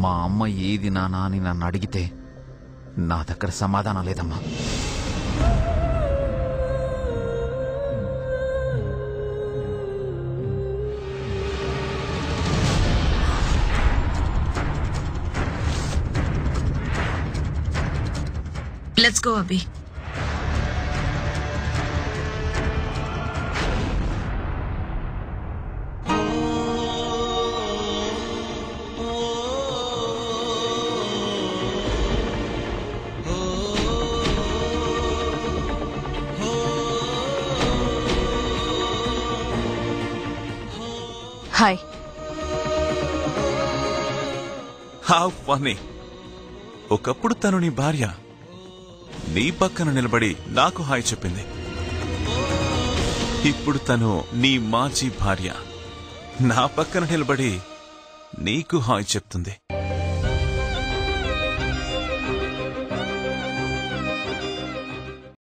మా అమ్మ ఏది నానా అని నన్ను అడిగితే నా దగ్గర సమాధానం లేదమ్మా let's go Abhi hi how funny ఒకప్పుడు తను నీ భార్య నీ పక్కన నిలబడి నాకు హాయ్ చెప్పింది ఇప్పుడు తను నీ మాజీ భార్య నా పక్కన నిలబడి నీకు హాయ్ చెప్తుంది